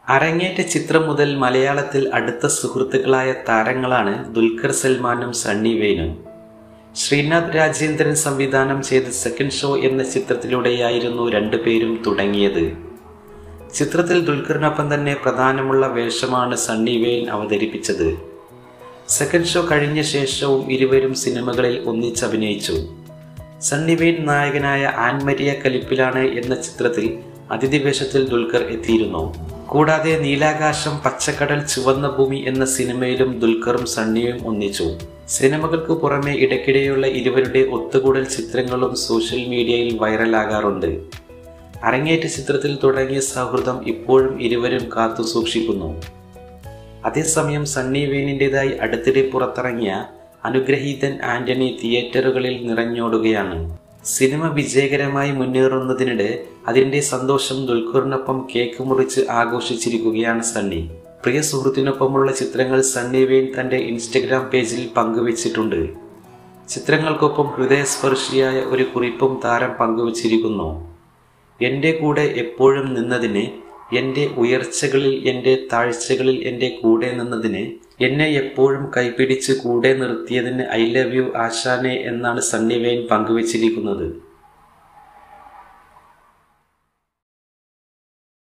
അരങ്ങേറ്റ ചിത്രം മുതൽ മലയാളത്തിൽ അടുത്ത സുഹൃത്തുക്കളായ താരങ്ങളാണ് ദുൽഖർ സൽമാനും സണ്ണി വെയിനും ശ്രീനാഥ് രാജേന്ദ്രൻ സംവിധാനം ചെയ്ത സെക്കൻഡ് ഷോ എന്ന ചിത്രത്തിലൂടെയായിരുന്നു രണ്ടുപേരും തുടങ്ങിയത് ചിത്രത്തിൽ ദുൽഖറിനൊപ്പം തന്നെ പ്രധാനമുള്ള വേഷമാണ് സണ്ണി വെയിൻ അവതരിപ്പിച്ചത് സെക്കൻഡ് ഷോ കഴിഞ്ഞ ശേഷവും ഇരുവരും സിനിമകളിൽ ഒന്നിച്ചഭിനയിച്ചു സണ്ണി വെയിൻ നായകനായ ആൻമരിയ കലിപ്പിലാണ് എന്ന ചിത്രത്തിൽ അതിഥി വേഷത്തിൽ ദുൽഖർ എത്തിയിരുന്നു കൂടാതെ നീലാകാശം പച്ചക്കടൽ ചുവന്ന ഭൂമി എന്ന സിനിമയിലും ദുൽഖറും സണ്ണിയും ഒന്നിച്ചു സിനിമകൾക്ക് പുറമെ ഇടയ്ക്കിടെയുള്ള ഇരുവരുടെ ഒത്തുകൂടൽ ചിത്രങ്ങളും സോഷ്യൽ മീഡിയയിൽ വൈറലാകാറുണ്ട് അരങ്ങേറ്റ ചിത്രത്തിൽ തുടങ്ങിയ സൗഹൃദം ഇപ്പോഴും ഇരുവരും കാത്തു സൂക്ഷിക്കുന്നു അതേസമയം സണ്ണി വെയിനിൻ്റെതായി അടുത്തിടെ പുറത്തിറങ്ങിയ അനുഗ്രഹീതൻ ആന്റണി തിയേറ്ററുകളിൽ നിറഞ്ഞോടുകയാണ് സിനിമ വിജയകരമായി മുന്നേറുന്നതിനിടെ അതിന്റെ സന്തോഷം ദുൽഖറിനൊപ്പം കേക്ക് മുറിച്ച് ആഘോഷിച്ചിരിക്കുകയാണ് സണ്ണി പ്രിയ സുഹൃത്തിനൊപ്പമുള്ള ചിത്രങ്ങൾ സണ്ണി വെയിൻ തന്റെ ഇൻസ്റ്റഗ്രാം പേജിൽ പങ്കുവച്ചിട്ടുണ്ട് ചിത്രങ്ങൾക്കൊപ്പം ഹൃദയസ്പർശിയായ ഒരു കുറിപ്പും താരം പങ്കുവച്ചിരിക്കുന്നു എൻ്റെ കൂടെ എപ്പോഴും നിന്നതിന് എൻ്റെ ഉയർച്ചകളിൽ എൻ്റെ താഴ്ചകളിൽ എൻ്റെ കൂടെ നിന്നതിന് എന്നെ എപ്പോഴും കൈപിടിച്ച് കൂടെ നിർത്തിയതിന് ഐ ലവ് യു ആശാനെ എന്നാണ് സണ്ണി വെയിൻ പങ്കുവച്ചിരിക്കുന്നത്